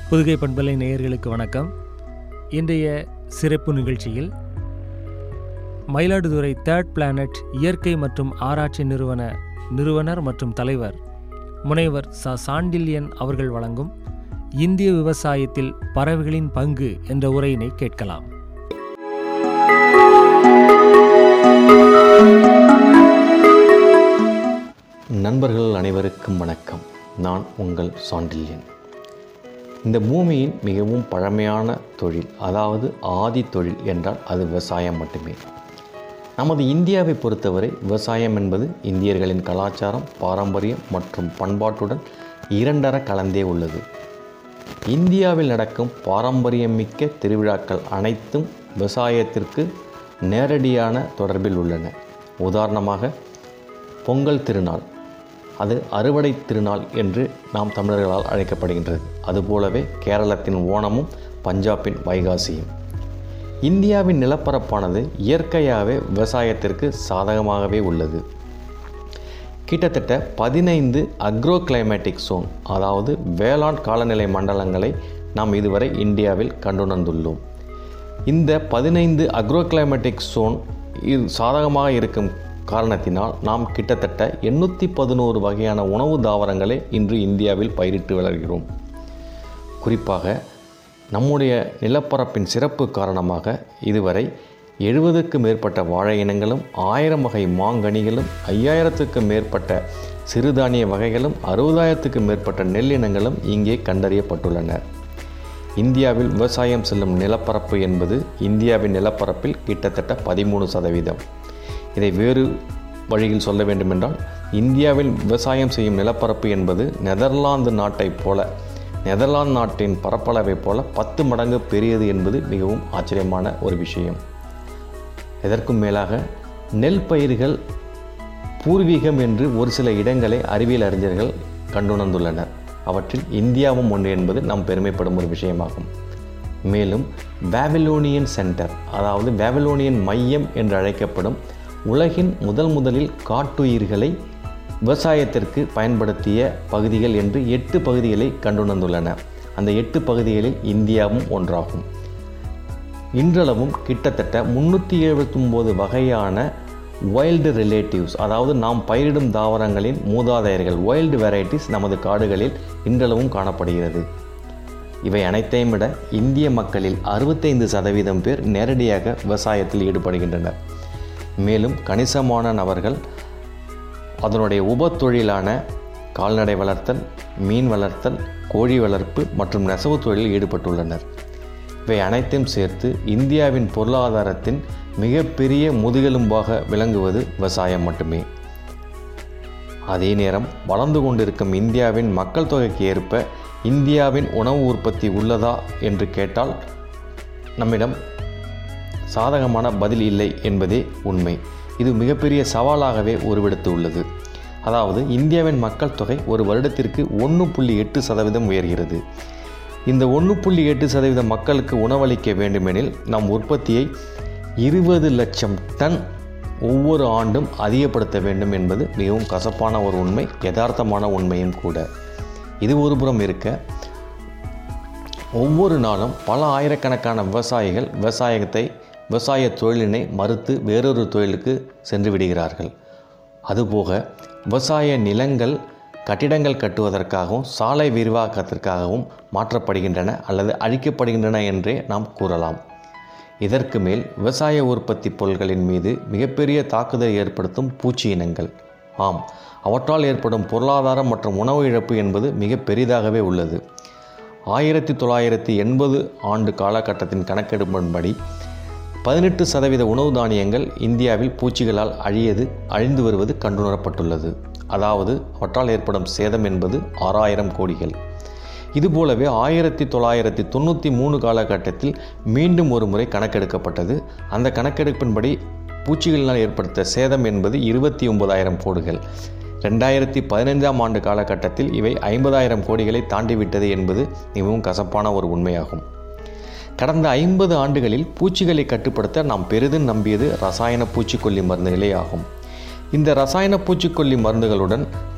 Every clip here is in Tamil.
புதுகை பண்பலை நேயர்களுக்கு வணக்கம் இன்றைய சிறப்பு நிகழ்ச்சியில் மயிலாடுதுறை தேர்ட் பிளானட் இயற்கை மற்றும் ஆராய்ச்சி நிறுவன நிறுவனர் மற்றும் தலைவர் முனைவர் ச சாண்டில்யன் அவர்கள் வழங்கும் இந்திய விவசாயத்தில் பறவைகளின் பங்கு என்ற உரையினை கேட்கலாம் நண்பர்கள் அனைவருக்கும் வணக்கம் நான் உங்கள் சாண்டில்யன் இந்த பூமியின் மிகவும் பழமையான தொழில் அதாவது ஆதி தொழில் என்றால் அது விவசாயம் மட்டுமே நமது இந்தியாவை பொறுத்தவரை விவசாயம் என்பது இந்தியர்களின் கலாச்சாரம் பாரம்பரியம் மற்றும் பண்பாட்டுடன் இரண்டர கலந்தே உள்ளது இந்தியாவில் நடக்கும் பாரம்பரியமிக்க திருவிழாக்கள் அனைத்தும் விவசாயத்திற்கு நேரடியான தொடர்பில் உள்ளன உதாரணமாக பொங்கல் திருநாள் அது அறுவடை திருநாள் என்று நாம் தமிழர்களால் அழைக்கப்படுகின்றது அதுபோலவே கேரளத்தின் ஓணமும் பஞ்சாபின் வைகாசியும் இந்தியாவின் நிலப்பரப்பானது இயற்கையாகவே விவசாயத்திற்கு சாதகமாகவே உள்ளது கிட்டத்தட்ட பதினைந்து அக்ரோ கிளைமேட்டிக் சோன் அதாவது வேளாண் காலநிலை மண்டலங்களை நாம் இதுவரை இந்தியாவில் கண்டுணர்ந்துள்ளோம் இந்த பதினைந்து அக்ரோ கிளைமேட்டிக் சோன் இது சாதகமாக இருக்கும் காரணத்தினால் நாம் கிட்டத்தட்ட எண்ணூற்றி பதினோரு வகையான உணவு தாவரங்களை இன்று இந்தியாவில் பயிரிட்டு வளர்கிறோம் குறிப்பாக நம்முடைய நிலப்பரப்பின் சிறப்பு காரணமாக இதுவரை எழுபதுக்கு மேற்பட்ட வாழை இனங்களும் ஆயிரம் வகை மாங்கனிகளும் ஐயாயிரத்துக்கு மேற்பட்ட சிறுதானிய வகைகளும் அறுபதாயிரத்துக்கு மேற்பட்ட நெல் இனங்களும் இங்கே கண்டறியப்பட்டுள்ளன இந்தியாவில் விவசாயம் செல்லும் நிலப்பரப்பு என்பது இந்தியாவின் நிலப்பரப்பில் கிட்டத்தட்ட பதிமூணு சதவீதம் இதை வேறு வழியில் சொல்ல வேண்டுமென்றால் இந்தியாவில் விவசாயம் செய்யும் நிலப்பரப்பு என்பது நெதர்லாந்து நாட்டைப் போல நெதர்லாந்து நாட்டின் பரப்பளவைப் போல பத்து மடங்கு பெரியது என்பது மிகவும் ஆச்சரியமான ஒரு விஷயம் இதற்கும் மேலாக நெல் பயிர்கள் பூர்வீகம் என்று ஒரு சில இடங்களை அறிவியல் அறிஞர்கள் கண்டுணர்ந்துள்ளனர் அவற்றில் இந்தியாவும் ஒன்று என்பது நாம் பெருமைப்படும் ஒரு விஷயமாகும் மேலும் பேபிலோனியன் சென்டர் அதாவது பேபிலோனியன் மையம் என்று அழைக்கப்படும் உலகின் முதல் முதலில் காட்டுயிர்களை விவசாயத்திற்கு பயன்படுத்திய பகுதிகள் என்று எட்டு பகுதிகளை கண்டுணர்ந்துள்ளன அந்த எட்டு பகுதிகளில் இந்தியாவும் ஒன்றாகும் இன்றளவும் கிட்டத்தட்ட முந்நூற்றி எழுபத்தொம்போது வகையான வைல்டு ரிலேட்டிவ்ஸ் அதாவது நாம் பயிரிடும் தாவரங்களின் மூதாதையர்கள் வைல்டு வெரைட்டிஸ் நமது காடுகளில் இன்றளவும் காணப்படுகிறது இவை அனைத்தையும் விட இந்திய மக்களில் அறுபத்தைந்து சதவீதம் பேர் நேரடியாக விவசாயத்தில் ஈடுபடுகின்றனர் மேலும் கணிசமான நபர்கள் அதனுடைய உப தொழிலான கால்நடை வளர்த்தல் மீன் வளர்த்தல் கோழி வளர்ப்பு மற்றும் நெசவு தொழிலில் ஈடுபட்டுள்ளனர் இவை அனைத்தையும் சேர்த்து இந்தியாவின் பொருளாதாரத்தின் மிகப்பெரிய முதுகெலும்பாக விளங்குவது விவசாயம் மட்டுமே அதே நேரம் வளர்ந்து கொண்டிருக்கும் இந்தியாவின் மக்கள் தொகைக்கு ஏற்ப இந்தியாவின் உணவு உற்பத்தி உள்ளதா என்று கேட்டால் நம்மிடம் சாதகமான பதில் இல்லை என்பதே உண்மை இது மிகப்பெரிய சவாலாகவே உருவெடுத்து உள்ளது அதாவது இந்தியாவின் மக்கள் தொகை ஒரு வருடத்திற்கு ஒன்று புள்ளி எட்டு சதவீதம் உயர்கிறது இந்த ஒன்று புள்ளி எட்டு சதவீத மக்களுக்கு உணவளிக்க வேண்டுமெனில் நம் உற்பத்தியை இருபது லட்சம் டன் ஒவ்வொரு ஆண்டும் அதிகப்படுத்த வேண்டும் என்பது மிகவும் கசப்பான ஒரு உண்மை யதார்த்தமான உண்மையும் கூட இது ஒரு புறம் இருக்க ஒவ்வொரு நாளும் பல ஆயிரக்கணக்கான விவசாயிகள் விவசாயத்தை விவசாய தொழிலினை மறுத்து வேறொரு தொழிலுக்கு சென்று விடுகிறார்கள் அதுபோக விவசாய நிலங்கள் கட்டிடங்கள் கட்டுவதற்காகவும் சாலை விரிவாக்கத்திற்காகவும் மாற்றப்படுகின்றன அல்லது அழிக்கப்படுகின்றன என்றே நாம் கூறலாம் இதற்கு மேல் விவசாய உற்பத்தி பொருட்களின் மீது மிகப்பெரிய தாக்குதல் ஏற்படுத்தும் பூச்சி இனங்கள் ஆம் அவற்றால் ஏற்படும் பொருளாதாரம் மற்றும் உணவு இழப்பு என்பது மிக பெரிதாகவே உள்ளது ஆயிரத்தி தொள்ளாயிரத்தி எண்பது ஆண்டு காலகட்டத்தின் கணக்கெடுப்பின்படி பதினெட்டு சதவீத உணவு தானியங்கள் இந்தியாவில் பூச்சிகளால் அழியது அழிந்து வருவது கண்டுணரப்பட்டுள்ளது அதாவது அவற்றால் ஏற்படும் சேதம் என்பது ஆறாயிரம் கோடிகள் இதுபோலவே ஆயிரத்தி தொள்ளாயிரத்தி தொண்ணூற்றி மூணு காலகட்டத்தில் மீண்டும் ஒரு முறை கணக்கெடுக்கப்பட்டது அந்த கணக்கெடுப்பின்படி பூச்சிகளினால் ஏற்படுத்த சேதம் என்பது இருபத்தி ஒன்பதாயிரம் கோடிகள் ரெண்டாயிரத்தி பதினைந்தாம் ஆண்டு காலகட்டத்தில் இவை ஐம்பதாயிரம் கோடிகளை தாண்டிவிட்டது என்பது மிகவும் கசப்பான ஒரு உண்மையாகும் கடந்த ஐம்பது ஆண்டுகளில் பூச்சிகளை கட்டுப்படுத்த நாம் பெரிதும் நம்பியது ரசாயன பூச்சிக்கொல்லி மருந்துகளே ஆகும் இந்த ரசாயன பூச்சிக்கொல்லி மருந்துகளுடன்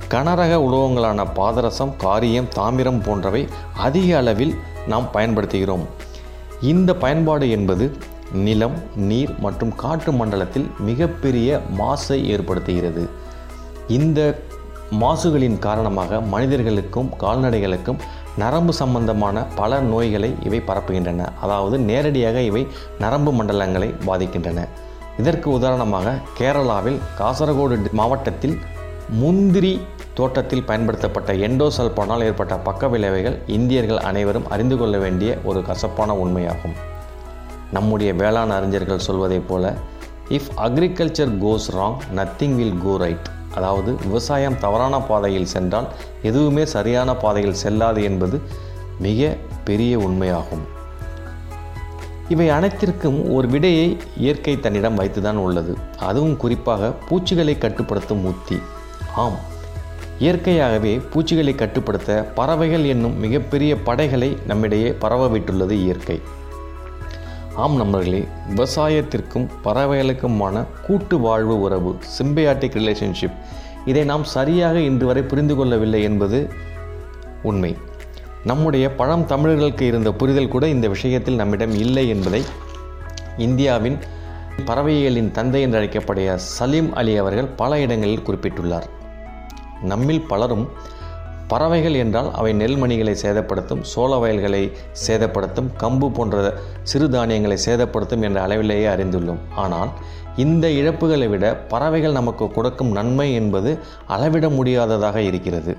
கனரக உலோகங்களான பாதரசம் காரியம் தாமிரம் போன்றவை அதிக அளவில் நாம் பயன்படுத்துகிறோம் இந்த பயன்பாடு என்பது நிலம் நீர் மற்றும் காற்று மண்டலத்தில் மிகப்பெரிய மாசை ஏற்படுத்துகிறது இந்த மாசுகளின் காரணமாக மனிதர்களுக்கும் கால்நடைகளுக்கும் நரம்பு சம்பந்தமான பல நோய்களை இவை பரப்புகின்றன அதாவது நேரடியாக இவை நரம்பு மண்டலங்களை பாதிக்கின்றன இதற்கு உதாரணமாக கேரளாவில் காசர்கோடு மாவட்டத்தில் முந்திரி தோட்டத்தில் பயன்படுத்தப்பட்ட எண்டோசல்பானால் ஏற்பட்ட பக்க விளைவுகள் இந்தியர்கள் அனைவரும் அறிந்து கொள்ள வேண்டிய ஒரு கசப்பான உண்மையாகும் நம்முடைய வேளாண் அறிஞர்கள் சொல்வதைப் போல if agriculture goes wrong nothing will go right அதாவது விவசாயம் தவறான பாதையில் சென்றால் எதுவுமே சரியான பாதையில் செல்லாது என்பது மிக பெரிய உண்மையாகும் இவை அனைத்திற்கும் ஒரு விடையை இயற்கை தன்னிடம் வைத்துதான் உள்ளது அதுவும் குறிப்பாக பூச்சிகளை கட்டுப்படுத்தும் உத்தி ஆம் இயற்கையாகவே பூச்சிகளை கட்டுப்படுத்த பறவைகள் என்னும் மிகப்பெரிய படைகளை நம்மிடையே பரவ விட்டுள்ளது இயற்கை ஆம் நண்பர்களே விவசாயத்திற்கும் பறவைகளுக்குமான கூட்டு வாழ்வு உறவு சிம்பியாட்டிக் ரிலேஷன்ஷிப் இதை நாம் சரியாக இன்று வரை புரிந்து கொள்ளவில்லை என்பது உண்மை நம்முடைய பழம் தமிழர்களுக்கு இருந்த புரிதல் கூட இந்த விஷயத்தில் நம்மிடம் இல்லை என்பதை இந்தியாவின் பறவையியலின் தந்தை என்று அழைக்கப்படைய சலீம் அலி அவர்கள் பல இடங்களில் குறிப்பிட்டுள்ளார் நம்மில் பலரும் பறவைகள் என்றால் அவை நெல்மணிகளை சேதப்படுத்தும் சோள வயல்களை சேதப்படுத்தும் கம்பு போன்ற சிறுதானியங்களை சேதப்படுத்தும் என்ற அளவிலேயே அறிந்துள்ளோம் ஆனால் இந்த இழப்புகளை விட பறவைகள் நமக்கு கொடுக்கும் நன்மை என்பது அளவிட முடியாததாக இருக்கிறது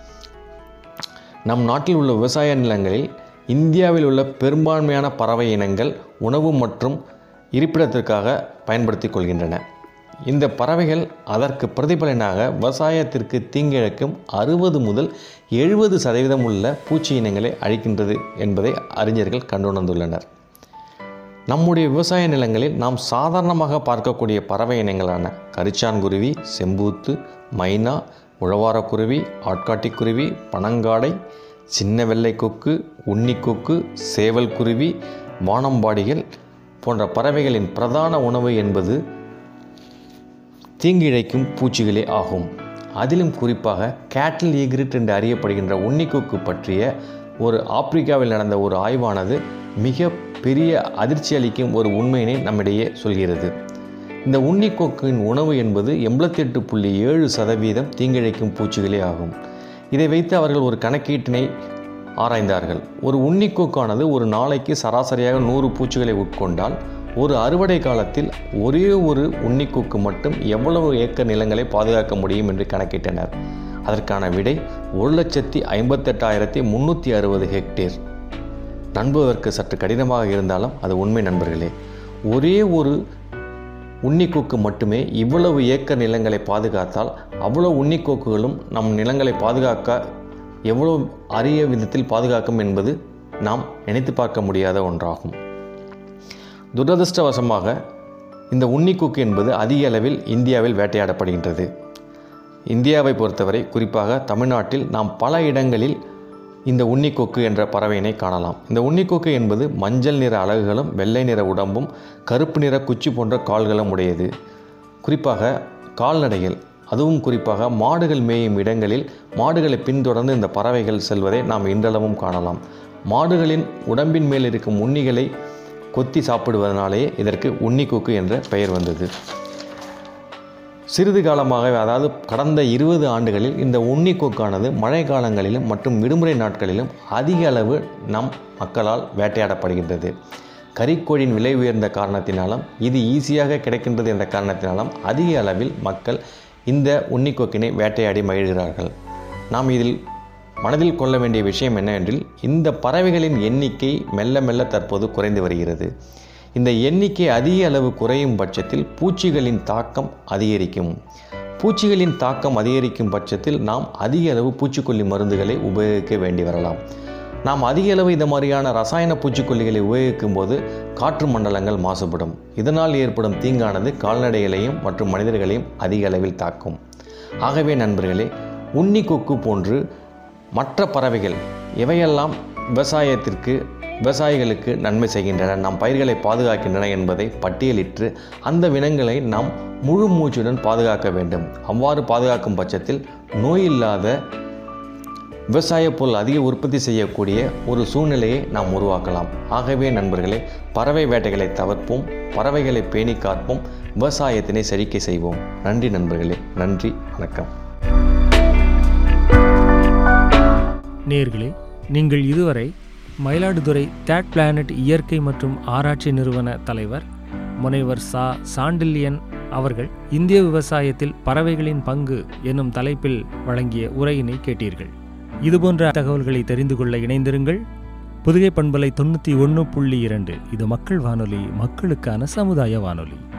நம் நாட்டில் உள்ள விவசாய நிலங்களில் இந்தியாவில் உள்ள பெரும்பான்மையான பறவை இனங்கள் உணவு மற்றும் இருப்பிடத்திற்காக பயன்படுத்தி கொள்கின்றன இந்த பறவைகள் அதற்கு பிரதிபலனாக விவசாயத்திற்கு தீங்கிழைக்கும் அறுபது முதல் எழுபது சதவீதம் உள்ள பூச்சி இனங்களை அழிக்கின்றது என்பதை அறிஞர்கள் கண்டுணர்ந்துள்ளனர் நம்முடைய விவசாய நிலங்களில் நாம் சாதாரணமாக பார்க்கக்கூடிய பறவை இனங்களான கரிச்சான்குருவி செம்பூத்து மைனா உழவாரக்குருவி ஆட்காட்டிக்குருவி பனங்காடை சின்ன வெள்ளை கொக்கு உன்னிக்கொக்கு சேவல் குருவி வானம்பாடிகள் போன்ற பறவைகளின் பிரதான உணவு என்பது தீங்கிழைக்கும் பூச்சிகளே ஆகும் அதிலும் குறிப்பாக கேட்டில் ஈகிரிட் என்று அறியப்படுகின்ற உன்னிக்கொக்கு பற்றிய ஒரு ஆப்பிரிக்காவில் நடந்த ஒரு ஆய்வானது மிக பெரிய அதிர்ச்சி அளிக்கும் ஒரு உண்மையினை நம்மிடையே சொல்கிறது இந்த உன்னிக்கொக்கின் உணவு என்பது எண்பத்தி எட்டு புள்ளி ஏழு சதவீதம் தீங்கிழைக்கும் பூச்சிகளே ஆகும் இதை வைத்து அவர்கள் ஒரு கணக்கீட்டினை ஆராய்ந்தார்கள் ஒரு உன்னிக்கொக்கானது ஒரு நாளைக்கு சராசரியாக நூறு பூச்சிகளை உட்கொண்டால் ஒரு அறுவடை காலத்தில் ஒரே ஒரு உன்னிக்கொக்கு மட்டும் எவ்வளவு ஏக்கர் நிலங்களை பாதுகாக்க முடியும் என்று கணக்கிட்டனர் அதற்கான விடை ஒரு லட்சத்தி ஐம்பத்தெட்டாயிரத்தி முந்நூற்றி அறுபது ஹெக்டேர் நண்பதற்கு சற்று கடினமாக இருந்தாலும் அது உண்மை நண்பர்களே ஒரே ஒரு உன்னிக்கொக்கு மட்டுமே இவ்வளவு ஏக்கர் நிலங்களை பாதுகாத்தால் அவ்வளோ உன்னிக்கொக்குகளும் நம் நிலங்களை பாதுகாக்க எவ்வளோ அரிய விதத்தில் பாதுகாக்கும் என்பது நாம் நினைத்து பார்க்க முடியாத ஒன்றாகும் துரதிருஷ்டவசமாக இந்த உன்னிக்கொக்கு என்பது அதிக அளவில் இந்தியாவில் வேட்டையாடப்படுகின்றது இந்தியாவை பொறுத்தவரை குறிப்பாக தமிழ்நாட்டில் நாம் பல இடங்களில் இந்த உன்னிக்கொக்கு என்ற பறவையினை காணலாம் இந்த உன்னிக்கொக்கு என்பது மஞ்சள் நிற அலகுகளும் வெள்ளை நிற உடம்பும் கருப்பு நிற குச்சி போன்ற கால்களும் உடையது குறிப்பாக கால்நடைகள் அதுவும் குறிப்பாக மாடுகள் மேயும் இடங்களில் மாடுகளை பின்தொடர்ந்து இந்த பறவைகள் செல்வதை நாம் இன்றளவும் காணலாம் மாடுகளின் உடம்பின் மேல் இருக்கும் உண்ணிகளை கொத்தி சாப்பிடுவதனாலேயே இதற்கு உன்னிக்கொக்கு என்ற பெயர் வந்தது சிறிது காலமாக அதாவது கடந்த இருபது ஆண்டுகளில் இந்த உன்னிக்கொக்கானது மழை காலங்களிலும் மற்றும் விடுமுறை நாட்களிலும் அதிக அளவு நம் மக்களால் வேட்டையாடப்படுகின்றது கறிக்கோழின் விலை உயர்ந்த காரணத்தினாலும் இது ஈஸியாக கிடைக்கின்றது என்ற காரணத்தினாலும் அதிக அளவில் மக்கள் இந்த உன்னிக்கொக்கினை வேட்டையாடி மகிழ்கிறார்கள் நாம் இதில் மனதில் கொள்ள வேண்டிய விஷயம் என்னவென்றில் இந்த பறவைகளின் எண்ணிக்கை மெல்ல மெல்ல தற்போது குறைந்து வருகிறது இந்த எண்ணிக்கை அதிக அளவு குறையும் பட்சத்தில் பூச்சிகளின் தாக்கம் அதிகரிக்கும் பூச்சிகளின் தாக்கம் அதிகரிக்கும் பட்சத்தில் நாம் அதிக அளவு பூச்சிக்கொல்லி மருந்துகளை உபயோகிக்க வேண்டி வரலாம் நாம் அதிக அளவு இந்த மாதிரியான ரசாயன பூச்சிக்கொல்லிகளை உபயோகிக்கும் போது காற்று மண்டலங்கள் மாசுபடும் இதனால் ஏற்படும் தீங்கானது கால்நடைகளையும் மற்றும் மனிதர்களையும் அதிக அளவில் தாக்கும் ஆகவே நண்பர்களே உன்னி கொக்கு போன்று மற்ற பறவைகள் எவையெல்லாம் விவசாயத்திற்கு விவசாயிகளுக்கு நன்மை செய்கின்றன நம் பயிர்களை பாதுகாக்கின்றன என்பதை பட்டியலிட்டு அந்த வினங்களை நாம் முழு மூச்சுடன் பாதுகாக்க வேண்டும் அவ்வாறு பாதுகாக்கும் பட்சத்தில் நோய் இல்லாத விவசாய பொருள் அதிக உற்பத்தி செய்யக்கூடிய ஒரு சூழ்நிலையை நாம் உருவாக்கலாம் ஆகவே நண்பர்களே பறவை வேட்டைகளை தவிர்ப்போம் பறவைகளை பேணி காப்போம் விவசாயத்தினை செழிக்கை செய்வோம் நன்றி நண்பர்களே நன்றி வணக்கம் நேர்களே நீங்கள் இதுவரை மயிலாடுதுறை தேட் பிளானட் இயற்கை மற்றும் ஆராய்ச்சி நிறுவன தலைவர் முனைவர் சா சாண்டில்யன் அவர்கள் இந்திய விவசாயத்தில் பறவைகளின் பங்கு என்னும் தலைப்பில் வழங்கிய உரையினை கேட்டீர்கள் இதுபோன்ற தகவல்களை தெரிந்து கொள்ள இணைந்திருங்கள் புதுகை பண்பலை தொண்ணூற்றி ஒன்று புள்ளி இரண்டு இது மக்கள் வானொலி மக்களுக்கான சமுதாய வானொலி